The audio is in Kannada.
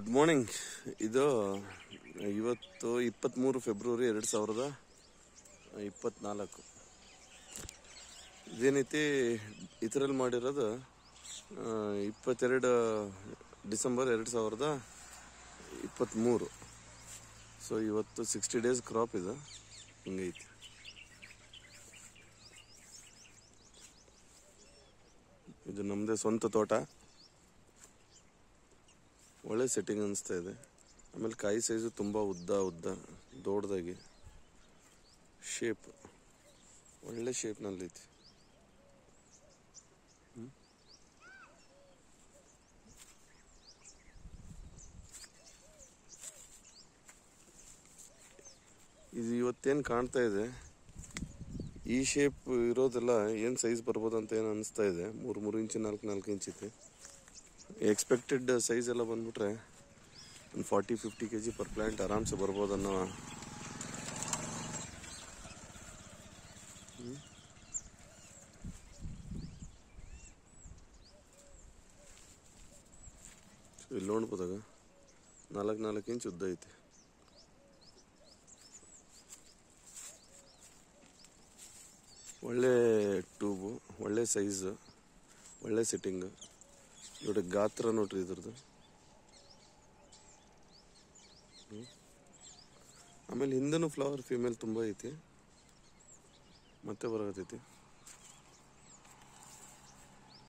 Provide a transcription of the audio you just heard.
ಗುಡ್ ಮಾರ್ನಿಂಗ್ ಇದು ಇವತ್ತು ಇಪ್ಪತ್ತ್ಮೂರು ಫೆಬ್ರವರಿ ಎರಡು ಸಾವಿರದ ಇಪ್ಪತ್ತ್ನಾಲ್ಕು ಇದೇನೈತಿ ಇದರಲ್ಲಿ ಮಾಡಿರೋದು ಆ, ಇಪ್ಪತ್ತೆರಡು ಡಿಸೆಂಬರ್ ಎರಡು ಸಾವಿರದ ಇಪ್ಪತ್ತ್ಮೂರು ಸೊ ಇವತ್ತು ಸಿಕ್ಸ್ಟಿ ಡೇಸ್ ಕ್ರಾಪ್ ಇದು ಹಿಂಗೈತಿ ಇದು ನಮ್ಮದೇ ಸ್ವಂತ ತೋಟ ಒಳ್ಳೆ ಸೆಟ್ಟಿಂಗ್ ಅನಿಸ್ತಾ ಇದೆ ಆಮೇಲೆ ಕಾಯಿ ಸೈಜು ತುಂಬ ಉದ್ದ ಉದ್ದ ದೊಡ್ಡದಾಗಿ ಶೇಪ್ ಒಳ್ಳೆ ಶೇಪ್ನಲ್ಲೈತಿ ಹ್ಮ್. ಇದು ಇವತ್ತೇನು ಕಾಣ್ತಾ ಇದೆ ಈ ಶೇಪ್ ಇರೋದೆಲ್ಲ ಏನು ಸೈಜ್ ಬರ್ಬೋದು ಅಂತ ಏನು ಅನಿಸ್ತಾ ಇದೆ ಮೂರು ಮೂರು ಇಂಚು ನಾಲ್ಕು ನಾಲ್ಕು ಇಂಚ್ ಐತೆ ಎಕ್ಸ್ಪೆಕ್ಟೆಡ್ ಸೈಜ್ ಎಲ್ಲ ಬಂದ್ಬಿಟ್ರೆ ಒಂದು forty fifty K G per plant ಆರಾಮ್ಸೆ ಬರ್ಬೋದು ಅನ್ನೋ ಹ್ಮ್. So, ಇಲ್ಲಿ ನೋಡ್ಬೋದಾಗ ನಾಲ್ಕು ನಾಲ್ಕು ಇಂಚ್ ಉದ್ದ ಐತೆ ಒಳ್ಳೆ ಟ್ಯೂಬು ಒಳ್ಳೆ ಸೈಜು ಒಳ್ಳೆ ಸೆಟ್ಟಿಂಗ್ ನೋಡಿ ಗಾತ್ರ ನೋಡ್ರಿ ಇದ್ರದ್ದು ಹ್ಮ್. ಆಮೇಲೆ ಹಿಂದೆನೂ ಫ್ಲವರ್ ಫಿಮೇಲ್ ತುಂಬ ಐತಿ ಮತ್ತೆ ಬರಕತ್ತೈತಿ